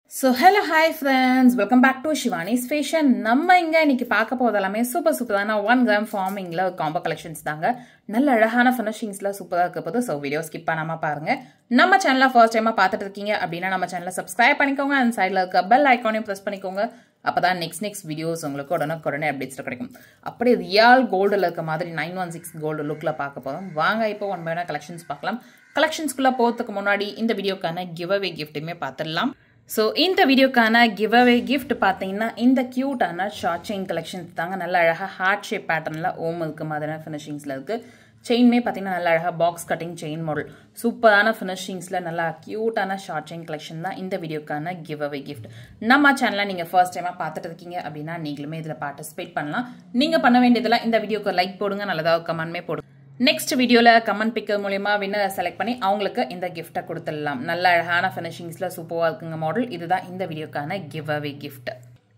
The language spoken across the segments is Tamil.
so hello hi friends welcome back to Shivani's fashion நம்ம இங்கே இன்னைக்கு பார்க்க போகிறது எல்லாமே சூப்பர் சூப்பரான ஒன் கிராம் ஃபார்மிங்கில் காம்போ கலெக்ஷன்ஸ் தாங்க நல்ல அழகான ஃபினிஷிங்ஸில் சூப்பராக இருக்க போது ஸோ வீடியோ ஸ்கிப் பண்ணாமல் பாருங்க நம்ம சேனலை ஃபர்ஸ்ட் டைமாக பார்த்துட்டு இருக்கீங்க அப்படின்னா நம்ம சேனலை சப்ஸ்கிரைப் பண்ணிக்கோங்க அண்ட் சைடில் இருக்க பெல் ஐக்கானையும் ப்ரெஸ் பண்ணிக்கோங்க அப்போ தான் நெக்ஸ்ட் நெக்ஸ்ட் வீடியோஸ் உங்களுக்கு உடனுக்கு உடனே அப்டேட்ஸ் கிடைக்கும் அப்படியே ரியால் கோல்டில் இருக்க மாதிரி நைன் ஒன் சிக்ஸ் கோல்டு லுக்கில் பார்க்க போகிறோம் வாங்க இப்போ ஒன் பை கலெக்ஷன்ஸ் பார்க்கலாம் கலெக்ஷன்ஸ்குள்ளே போகிறதுக்கு முன்னாடி இந்த வீடியோக்கான கிவ் அவே கிஃப்ட்டுமே பார்த்துடலாம் ஸோ இந்த வீடியோக்கான கிவ் அவே கிஃப்ட் பார்த்தீங்கன்னா இந்த க்யூட்டான ஷார்ட் செயின் கலெக்ஷன்ஸ் தாங்க நல்ல அழகாக ஹார்ட் ஷேப் பேட்டர்னில் ஓம் இருக்க மாதிரியான ஃபினிஷிங்ஸில் இருக்குது செயின்மே பார்த்தீங்கன்னா நல்ல அழகாக பாக்ஸ் கட்டிங் செயின் மாடல் சூப்பரான ஃபினிஷிங்ஸில் நல்லா க்யூட்டான ஷார்ட் செயின் கலெக்ஷன் தான் இந்த வீடியோக்கான கிவ் அவே கிஃப்ட் நம்ம சேனலில் நீங்கள் ஃபர்ஸ்ட் டைமாக பார்த்துட்டு இருக்கீங்க அப்படின்னா நீங்களுமே இதில் பார்ட்டிசிபேட் பண்ணலாம் நீங்கள் பண்ண வேண்டியதில் இந்த வீடியோக்கு லைக் போடுங்க நல்லதாக கமெண்ட்மே போடுங்க நெக்ஸ்ட் வீடியோவில் கமெண்ட் பிக்கர் மூலியமா வின்னரை செலக்ட் பண்ணி அவங்களுக்கு இந்த கிஃப்ட்டை கொடுத்துடலாம் நல்ல அழகான ஃபினிஷிங்ஸில் சூப்பராக இருக்குங்க மாடல் இதுதான் இந்த வீடியோக்கான கிவ் அவே கிஃப்ட்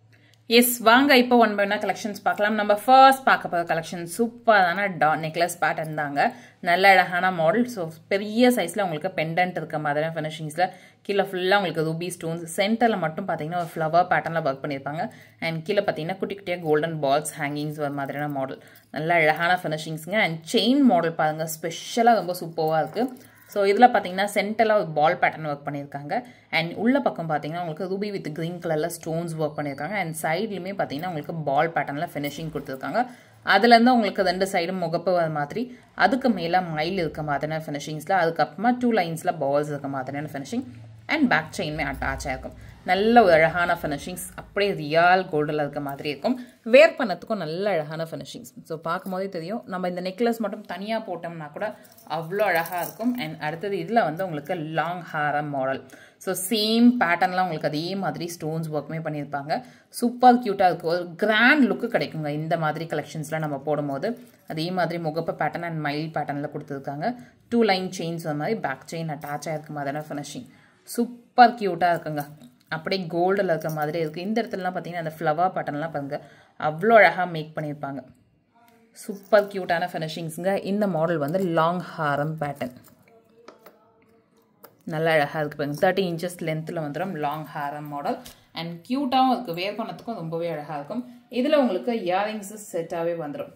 எஸ் வாங்க இப்போ ஒன் பை ஒன்னா கலெக்ஷன்ஸ் பார்க்கலாம் நம்ம ஃபர்ஸ்ட் பார்க்க போகிற கலெக்ஷன் சூப்பரான டா நெக்லஸ் பேட்டர்ன் தாங்க நல்ல அழகான மாடல் ஸோ பெரிய சைஸில் உங்களுக்கு பெண்டன்ட் இருக்க மாதிரியான ஃபினிஷிங்ஸில் கீழே ஃபுல்லாக உங்களுக்கு ரூபி ஸ்டோன்ஸ் சென்டரில் மட்டும் பார்த்தீங்கன்னா ஒரு ஃப்ளவர் பேட்டர்னில் ஒர்க் பண்ணியிருப்பாங்க அண்ட் கீழே பார்த்தீங்கன்னா குட்டி குட்டியாக கோல்டன் பால்ஸ் ஹேங்கிங்ஸ் வர மாதிரியான மாடல் நல்ல அழகான ஃபினிஷிங்ஸுங்க அண்ட் செயின் மாடல் பாருங்கள் ஸ்பெஷலாக ரொம்ப சூப்பராக இருக்குது ஸோ இதில் பார்த்தீங்கன்னா சென்டரில் ஒரு பால் பேட்டர்ன் ஒர்க் பண்ணியிருக்காங்க அண்ட் உள்ள பக்கம் பார்த்தீங்கன்னா உங்களுக்கு ரூபி வித் க்ரீன் கலரில் ஸ்டோன்ஸ் ஒர்க் பண்ணியிருக்காங்க அண்ட் சைட்லையுமே பார்த்தீங்கன்னா உங்களுக்கு பால் பேட்டர்னில் ஃபினிஷிங் கொடுத்துருக்காங்க அதுலேருந்து உங்களுக்கு ரெண்டு சைடும் முகப்பு வர மாதிரி அதுக்கு மேலே மயில் இருக்க மாதிரியான ஃபினிஷிங்ஸில் அதுக்கப்புறமா டூ லைன்ஸில் பால்ஸ் இருக்க மாதிரியான ஃபினிஷிங் அண்ட் பேக் செயின்மே அட்டாச் ஆகிருக்கும் நல்ல ஒரு அழகான ஃபினிஷிங்ஸ் அப்படியே ரியால் கோல்டில் இருக்க மாதிரி இருக்கும் வேர் பண்ணத்துக்கும் நல்ல அழகான ஃபினிஷிங்ஸ் ஸோ பார்க்கும்போதே தெரியும் நம்ம இந்த நெக்லஸ் மட்டும் தனியாக போட்டோம்னா கூட அவ்வளோ அழகாக இருக்கும் அண்ட் அடுத்தது இதில் வந்து உங்களுக்கு லாங் ஹாரம் மாடல் ஸோ சேம் பேட்டர்ன்லாம் உங்களுக்கு அதே மாதிரி ஸ்டோன்ஸ் ஒர்க்குமே பண்ணியிருப்பாங்க சூப்பர் க்யூட்டாக இருக்கும் ஒரு கிராண்ட் லுக்கு கிடைக்குங்க இந்த மாதிரி கலெக்ஷன்ஸ்லாம் நம்ம போடும்போது அதே மாதிரி முகப்பு பேட்டர்ன் அண்ட் மைல் பேட்டர்னில் கொடுத்துருக்காங்க டூ லைன் செயின்ஸ் அந்த மாதிரி பேக் செயின் அட்டாச் ஆகிருக்க மாதிரியான ஃபினிஷிங் சூப்பர் க்யூட்டாக இருக்குங்க அப்படியே கோல்டில் இருக்க மாதிரி இருக்குது இந்த இடத்துலலாம் பார்த்தீங்கன்னா அந்த ஃப்ளவர் பேட்டர்ன்லாம் பாருங்கள் அவ்வளோ அழகாக மேக் பண்ணியிருப்பாங்க சூப்பர் க்யூட்டான ஃபினிஷிங்ஸுங்க இந்த மாடல் வந்து லாங் ஹாரம் பேட்டர்ன் நல்ல அழகாக இருக்குது பாருங்க தேர்ட்டி இன்ச்சஸ் லென்த்தில் வந்துடும் லாங் ஹேரம் மாடல் அண்ட் க்யூட்டாகவும் இருக்குது வேர் பண்ணத்துக்கும் ரொம்பவே அழகாக இருக்கும் இதில் உங்களுக்கு இயரிங்ஸு செட்டாகவே வந்துடும்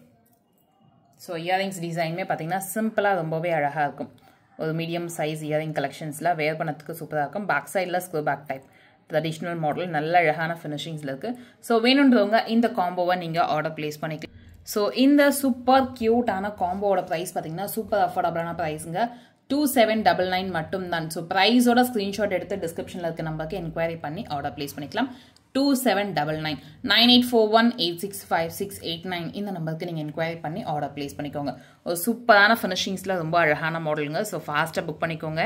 ஸோ இயரிங்ஸ் டிசைனுமே பார்த்தீங்கன்னா சிம்பிளாக ரொம்பவே அழகாக இருக்கும் ஒரு மீடியம் சைஸ் இயரிங் கலெக்ஷன்ஸில் வேர் பண்ணத்துக்கு சூப்பராக இருக்கும் பேக் சைடில் ஸ்கூ பேக் டைப் ட்ரெடிஷ்னல் மாடல் நல்ல அழகான ஃபினிஷிங்ஸில் இருக்குது ஸோ வேணுன்றவங்க இந்த காம்போவை நீங்கள் ஆர்டர் ப்ளேஸ் பண்ணிக்கலாம் ஸோ இந்த சூப்பர் க்யூட்டான காம்போவோட ப்ரைஸ் பார்த்தீங்கன்னா சூப்பர் அஃபோர்டபுளான ப்ரைஸுங்க டூ செவன் டபுள் நைன் மட்டும் தான் ஸோ ப்ரைஸோட ஸ்க்ரீன்ஷாட் எடுத்து டிஸ்கிரிப்ஷனில் இருக்க நம்பருக்கு என்கொயரி பண்ணி ஆர்டர் ப்ளேஸ் பண்ணிக்கலாம் two seven double nine nine eight four one eight six five six eight nine இந்த நம்பருக்கு நீங்கள் என்கொயரி பண்ணி ஆர்டர் ப்ளேஸ் பண்ணிக்கோங்க ஒரு சூப்பரான ஃபினிஷிங்ஸில் ரொம்ப அழகான மாடலுங்க ஸோ ஃபாஸ்ட்டாக புக் பண்ணிக்கோங்க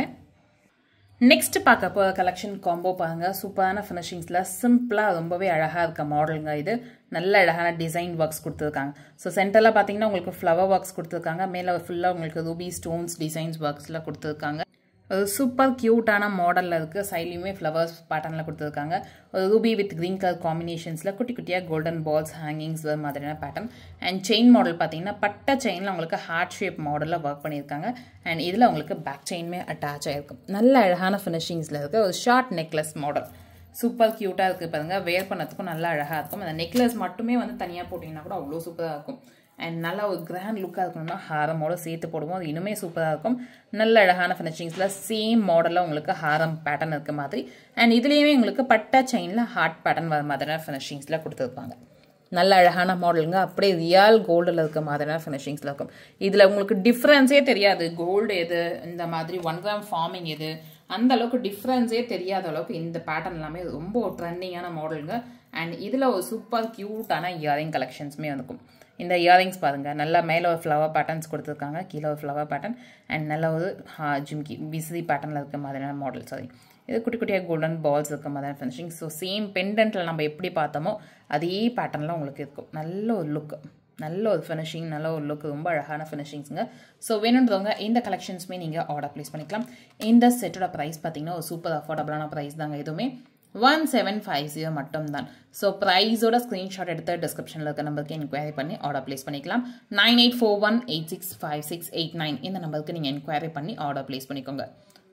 நெக்ஸ்ட் பார்க்க போகிற கலெக்ஷன் காம்போ பாருங்கள் சூப்பரான ஃபினிஷிங்ஸில் சிம்பிளாக ரொம்பவே அழகாக இருக்க மாடலுங்க இது நல்ல அழகான டிசைன் ஒர்க்ஸ் கொடுத்துருக்காங்க ஸோ சென்டரில் பார்த்தீங்கன்னா உங்களுக்கு ஃப்ளவர் ஒர்க்ஸ் கொடுத்துருக்காங்க மேலே ஃபுல்லாக உங்களுக்கு ரூபி ஸ்டோன்ஸ் டிசைன்ஸ் ஒர்க்ஸில் கொடுத்துருக்காங்க ஒரு சூப்பர் க்யூட்டான மாடலில் இருக்குது சைட்லேயுமே ஃப்ளவர்ஸ் பேட்டர்னில் கொடுத்துருக்காங்க ஒரு ரூபி வித் க்ரீன் கலர் காம்பினேஷன்ஸில் குட்டி குட்டியாக கோல்டன் பால்ஸ் ஹேங்கிங்ஸ் மாதிரியான பேட்டர்ன் அண்ட் செயின் மாடல் பார்த்தீங்கன்னா பட்ட செயினில் உங்களுக்கு ஹார்ட் ஷேப் மாடலில் ஒர்க் பண்ணியிருக்காங்க அண்ட் இதில் உங்களுக்கு பேக் செயின்மே அட்டாச் ஆகிருக்கும் நல்ல அழகான ஃபினிஷிங்ஸில் இருக்குது ஒரு ஷார்ட் நெக்லஸ் மாடல் சூப்பர் க்யூட்டாக இருக்குது பாருங்கள் வேர் பண்ணதுக்கும் நல்லா அழகாக இருக்கும் அந்த நெக்லஸ் மட்டுமே வந்து தனியாக போட்டிங்கன்னா கூட அவ்வளோ சூப்பராக இருக்கும் அண்ட் நல்லா ஒரு கிராண்ட் லுக்காக இருக்கணும்னா ஹாரமோட சேர்த்து போடுவோம் அது இன்னுமே சூப்பராக இருக்கும் நல்ல அழகான ஃபினிஷிங்ஸில் சேம் மாடலில் உங்களுக்கு ஹாரம் பேட்டர்ன் இருக்க மாதிரி அண்ட் இதுலேயுமே உங்களுக்கு பட்டா செயினில் ஹார்ட் பேட்டர்ன் வர மாதிரியான ஃபினிஷிங்ஸில் கொடுத்துருப்பாங்க நல்ல அழகான மாடலுங்க அப்படியே ரியல் கோல்டில் இருக்க மாதிரியான ஃபினிஷிங்ஸில் இருக்கும் இதில் உங்களுக்கு டிஃப்ரென்ஸே தெரியாது கோல்டு எது இந்த மாதிரி ஒன் கிராம் ஃபார்மிங் எது அந்த அளவுக்கு டிஃப்ரென்ஸே தெரியாத அளவுக்கு இந்த பேட்டர்ன் எல்லாமே ரொம்ப ட்ரெண்டிங்கான மாடலுங்க அண்ட் இதில் ஒரு சூப்பர் க்யூட்டான இயரிங் கலெக்ஷன்ஸுமே இருக்கும் இந்த இயரிங்ஸ் பாருங்கள் நல்லா மேலே ஒரு ஃப்ளவர் பேட்டர்ன்ஸ் கொடுத்துருக்காங்க கீழே ஒரு ஃப்ளவர் பேட்டர்ன் அண்ட் நல்ல ஒரு ஜிம்கி விசிறி பேட்டர்னில் இருக்க மாதிரியான மாடல் சாரி இது குட்டி குட்டியாக கோல்டன் பால்ஸ் இருக்க மாதிரியான ஃபினிஷிங் ஸோ சேம் பெண்டன்ட்டில் நம்ம எப்படி பார்த்தோமோ அதே பேட்டர்னில் உங்களுக்கு இருக்கும் நல்ல ஒரு லுக்கு நல்ல ஒரு ஃபினிஷிங் நல்ல ஒரு லுக் ரொம்ப அழகான ஃபினிஷிங்ஸுங்க ஸோ வேணுன்றவங்க இந்த கலெக்ஷன்ஸுமே நீங்கள் ஆர்டர் ப்ளேஸ் பண்ணிக்கலாம் இந்த செட்டோட ப்ரைஸ் பார்த்தீங்கன்னா ஒரு சூப்பர் அஃபோர்டபுளான ப்ரைஸ் தாங்க எதுவுமே ஒன் செவன் ஃபைவ் ஜீரோ மட்டும் தான் ஸோ ப்ரைஸோட ஸ்க்ரீன்ஷாட் எடுத்து டிஸ்கிரிப்ஷனில் இருக்க நம்பருக்கு என்கொயரி பண்ணி ஆர்டர் ப்ளேஸ் பண்ணிக்கலாம் nine eight four one eight six five six eight nine இந்த நம்பருக்கு நீங்கள் என்கொயரி பண்ணி ஆர்டர் ப்ளேஸ் பண்ணிக்கோங்க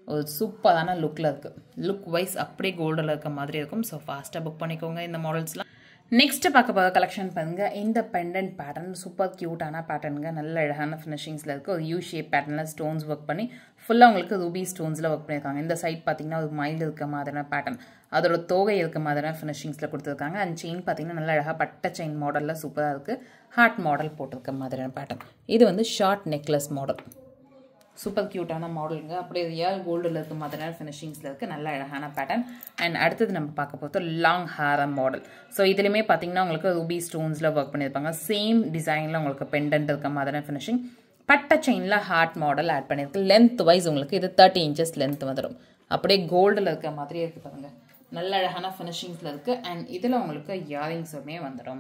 ஒரு சூப்பரான லுக்கில் இருக்குது லுக் வைஸ் அப்படியே கோல்டில் இருக்க மாதிரி இருக்கும் ஸோ ஃபாஸ்ட்டாக புக் பண்ணிக்கோங்க இந்த மாடல்ஸ்லாம் நெக்ஸ்ட் பார்க்க போகிற கலெக்ஷன் பாருங்க இந்த பெண்டன்ட் பேட்டர்ன் சூப்பர் க்யூட்டான பேட்டர்னுங்க நல்ல அழகான ஃபினிஷிங்ஸில் இருக்குது ஒரு யூ ஷேப் பேட்டர்னில் ஸ்டோன்ஸ் ஒர்க் பண்ணி ஃபுல்லாக உங்களுக்கு ரூபி ஸ்டோன்ஸில் ஒர்க் பண்ணியிருக்காங்க இந்த சைட் பார்த்தீங்கன்னா ஒரு மைல்டு இருக்க மாதிரியான பேட்டர்ன் அதோட தோகை இருக்க மாதிரியான ஃபினிஷிங்ஸில் கொடுத்துருக்காங்க அண்ட் செயின் பார்த்தீங்கன்னா நல்ல அழகாக பட்ட செயின் மாடலில் சூப்பராக இருக்குது ஹார்ட் மாடல் போட்டிருக்க மாதிரியான பேட்டர்ன் இது வந்து ஷார்ட் நெக்லஸ் மாடல் சூப்பர் க்யூட்டான மாடலுங்க அப்படியே ரியல் கோல்டில் இருக்க மாதிரியான ஃபினிஷிங்ஸில் இருக்குது நல்ல அழகான பேட்டர்ன் அண்ட் அடுத்தது நம்ம பார்க்க போகிறது லாங் ஹேரம் மாடல் ஸோ இதுலையுமே பார்த்தீங்கன்னா உங்களுக்கு ரூபி ஸ்டோன்ஸில் ஒர்க் பண்ணியிருப்பாங்க சேம் டிசைனில் உங்களுக்கு பெண்டன்ட் இருக்க மாதிரியான ஃபினிஷிங் பட்ட செயினில் ஹார்ட் மாடல் ஆட் பண்ணியிருக்கு லென்த் வைஸ் உங்களுக்கு இது தேர்ட்டி இன்ச்சஸ் லென்த் வந்துடும் அப்படியே கோல்டில் இருக்க மாதிரியே இருக்குது பாருங்கள் நல்ல அழகான ஃபினிஷிங்ஸில் இருக்குது அண்ட் இதில் உங்களுக்கு இயரிங்ஸுமே வந்துடும்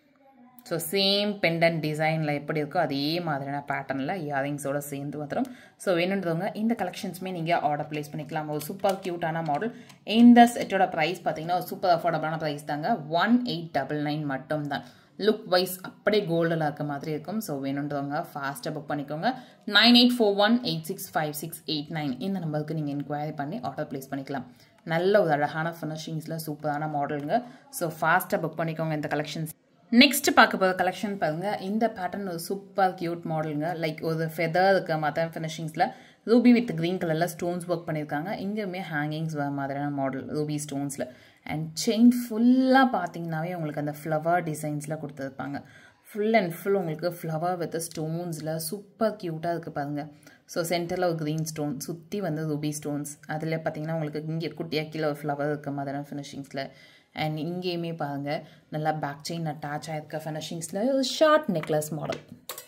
ஸோ சேம் பெண்டன் டிசைனில் எப்படி இருக்கோ அதே மாதிரியான பேட்டர்னில் இயரிங்ஸோட சேர்ந்து வந்துடும் ஸோ வேணுன்றவங்க இந்த கலெக்ஷன்ஸுமே நீங்கள் ஆர்டர் ப்ளேஸ் பண்ணிக்கலாம் ஒரு சூப்பர் க்யூட்டான மாடல் இந்த செட்டோட ப்ரைஸ் பார்த்தீங்கன்னா ஒரு சூப்பர் அஃபோர்டபுளான ப்ரைஸ் தாங்க ஒன் எயிட் டபுள் நைன் மட்டும் தான் லுக் வைஸ் அப்படியே கோல்டில் இருக்க மாதிரி இருக்கும் ஸோ வேணுன்றவங்க ஃபாஸ்ட்டாக புக் பண்ணிக்கோங்க nine eight four one eight six five six eight nine இந்த நம்பருக்கு நீங்கள் என்கொயரி பண்ணி ஆர்டர் ப்ளேஸ் பண்ணிக்கலாம் நல்ல ஒரு அழகான ஃபினிஷிங்ஸில் சூப்பரான மாடலுங்க ஸோ ஃபாஸ்ட்டாக புக் பண்ணிக்கோங்க இந்த கலெக்ஷன்ஸ் நெக்ஸ்ட் பார்க்க போகிற கலெக்ஷன் பாருங்க இந்த பேட்டர்ன் ஒரு சூப்பர் கியூட் மாடலுங்க லைக் ஒரு ஃபெதர் இருக்க மற்ற ஃபினிஷிங்ஸில் ரூபி வித் க்ரீன் கலரில் ஸ்டோன்ஸ் ஒர்க் பண்ணியிருக்காங்க இங்கேயுமே ஹேங்கிங்ஸ் வர மாதிரியான மாடல் ரூபி ஸ்டோன்ஸில் அண்ட் செயின் ஃபுல்லாக பார்த்தீங்கன்னாவே உங்களுக்கு அந்த ஃப்ளவர் டிசைன்ஸில் கொடுத்துருப்பாங்க ஃபுல் அண்ட் ஃபுல் உங்களுக்கு ஃப்ளவர் வித் ஸ்டோன்ஸில் சூப்பர் க்யூட்டாக இருக்குது பாருங்கள் ஸோ சென்டரில் ஒரு க்ரீன் ஸ்டோன் சுற்றி வந்து ரூபி ஸ்டோன்ஸ் அதில் பார்த்தீங்கன்னா உங்களுக்கு இங்கே குட்டியாக கீழே ஒரு ஃப்ளவர் இருக்க மாதிரியான ஃபினிஷிங்ஸில் அண்ட் இங்கேயுமே பாருங்கள் நல்லா பேக் செயின் அட்டாச் ஆகிருக்க ஃபினிஷிங்ஸில் ஒரு ஷார்ட் நெக்லஸ் மாடல்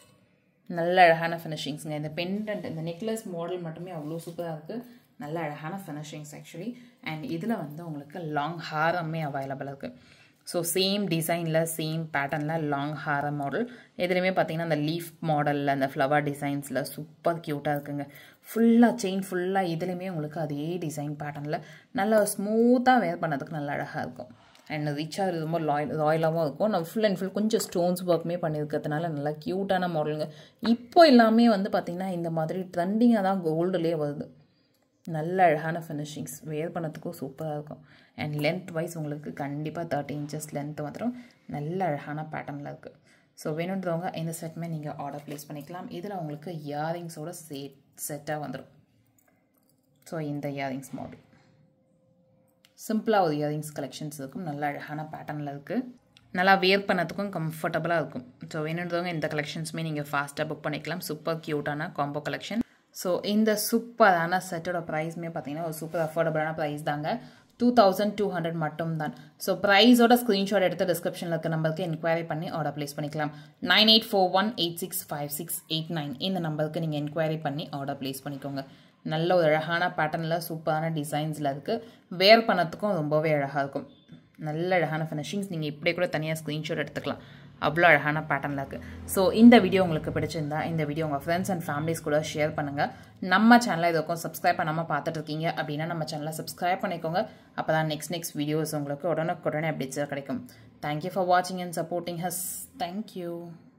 நல்ல அழகான ஃபினிஷிங்ஸுங்க இந்த பெண்டன்ட் இந்த நெக்லஸ் மாடல் மட்டுமே அவ்வளோ சூப்பராக இருக்குது நல்ல அழகான ஃபினிஷிங்ஸ் ஆக்சுவலி அண்ட் இதில் வந்து உங்களுக்கு லாங் ஹாரமே அவைலபிள் இருக்குது ஸோ சேம் டிசைனில் சேம் பேட்டர்னில் லாங் ஹாரம் மாடல் எதுலேயுமே பார்த்தீங்கன்னா அந்த லீஃப் மாடலில் அந்த ஃப்ளவர் டிசைன்ஸில் சூப்பர் க்யூட்டாக இருக்குங்க ஃபுல்லாக செயின் ஃபுல்லாக இதுலேயுமே உங்களுக்கு அதே டிசைன் பேட்டர்னில் நல்லா ஸ்மூத்தாக வேர் பண்ணதுக்கு நல்லா அழகாக இருக்கும் அண்ட் ரிச்சாக ரொம்ப லாயல் ராயலாகவும் இருக்கும் நம்ம ஃபுல் அண்ட் ஃபுல் கொஞ்சம் ஸ்டோன்ஸ் ஒர்க்குமே பண்ணியிருக்கிறதுனால நல்லா க்யூட்டான மாடலுங்க இப்போ எல்லாமே வந்து பார்த்திங்கன்னா இந்த மாதிரி ட்ரெண்டிங்காக தான் கோல்டுலேயே வருது நல்ல அழகான ஃபினிஷிங்ஸ் வேர் பண்ணதுக்கும் சூப்பராக இருக்கும் அண்ட் லென்த் வைஸ் உங்களுக்கு கண்டிப்பாக தேர்ட்டி இன்ச்சஸ் லென்த் வந்துடும் நல்ல அழகான பேட்டர்னில் இருக்குது ஸோ வேணுன்றவங்க இந்த செட்டுமே நீங்கள் ஆர்டர் ப்ளேஸ் பண்ணிக்கலாம் இதில் உங்களுக்கு இயரிங்ஸோட செட் செட்டாக வந்துடும் ஸோ இந்த இயரிங்ஸ் மாடல் சிம்பிளாக ஒரு இயரிங்ஸ் கலெக்ஷன்ஸ் இருக்கும் நல்ல அழகான பேட்டர்னில் இருக்குது நல்லா வியர் பண்ணதுக்கும் கம்ஃபர்டபுளாக இருக்கும் ஸோ வேணுன்றவங்க இந்த கலெக்ஷன்ஸுமே நீங்கள் ஃபாஸ்ட்டாக புக் பண்ணிக்கலாம் சூப்பர் க்யூட்டான காம்போ கலெக்ஷன் ஸோ இந்த சூப்பரான செட்டோட ப்ரைஸ்மே பார்த்தீங்கன்னா ஒரு சூப்பர் அஃபோர்டபுளான ப்ரைஸ் தாங்க டூ தௌசண்ட் டூ ஹண்ட்ரட் மட்டும் தான் ஸோ ப்ரைஸோட ஸ்க்ரீன்ஷாட் எடுத்து டிஸ்கிரிப்ஷனில் இருக்க நம்பருக்கு என்கொயரி பண்ணி ஆர்டர் ப்ளேஸ் பண்ணிக்கலாம் nine eight four one eight six five six eight nine இந்த நம்பருக்கு நீங்கள் என்கொயரி பண்ணி ஆர்டர் ப்ளேஸ் பண்ணிக்கோங்க நல்ல ஒரு அழகான பேட்டர்னில் சூப்பரான டிசைன்ஸில் இருக்குது வேர் பண்ணதுக்கும் ரொம்பவே அழகாக இருக்கும் நல்ல அழகான ஃபினிஷிங்ஸ் நீங்கள் இப்படியே கூட தனியாக ஸ்க்ரீன்ஷாட் எடுத்துக்கலாம் அவ்வளோ அழகான பேட்டர்னில் இருக்குது ஸோ இந்த வீடியோ உங்களுக்கு பிடிச்சிருந்தா இந்த வீடியோ உங்கள் ஃப்ரெண்ட்ஸ் அண்ட் ஃபேமிலிஸ் கூட ஷேர் பண்ணுங்கள் நம்ம சேனலை இதுக்கும் சப்ஸ்கிரைப் பண்ணாமல் பார்த்துட்டு இருக்கீங்க அப்படின்னா நம்ம சேனலை சப்ஸ்கிரைப் பண்ணிக்கோங்க அப்போ தான் நெக்ஸ்ட் நெக்ஸ்ட் வீடியோஸ் உங்களுக்கு உடனுக்குடனே அப்டேட்ஸாக கிடைக்கும் தேங்க்யூ ஃபார் வாட்சிங் அண்ட் சப்போர்ட்டிங் ஹஸ் தேங்க்யூ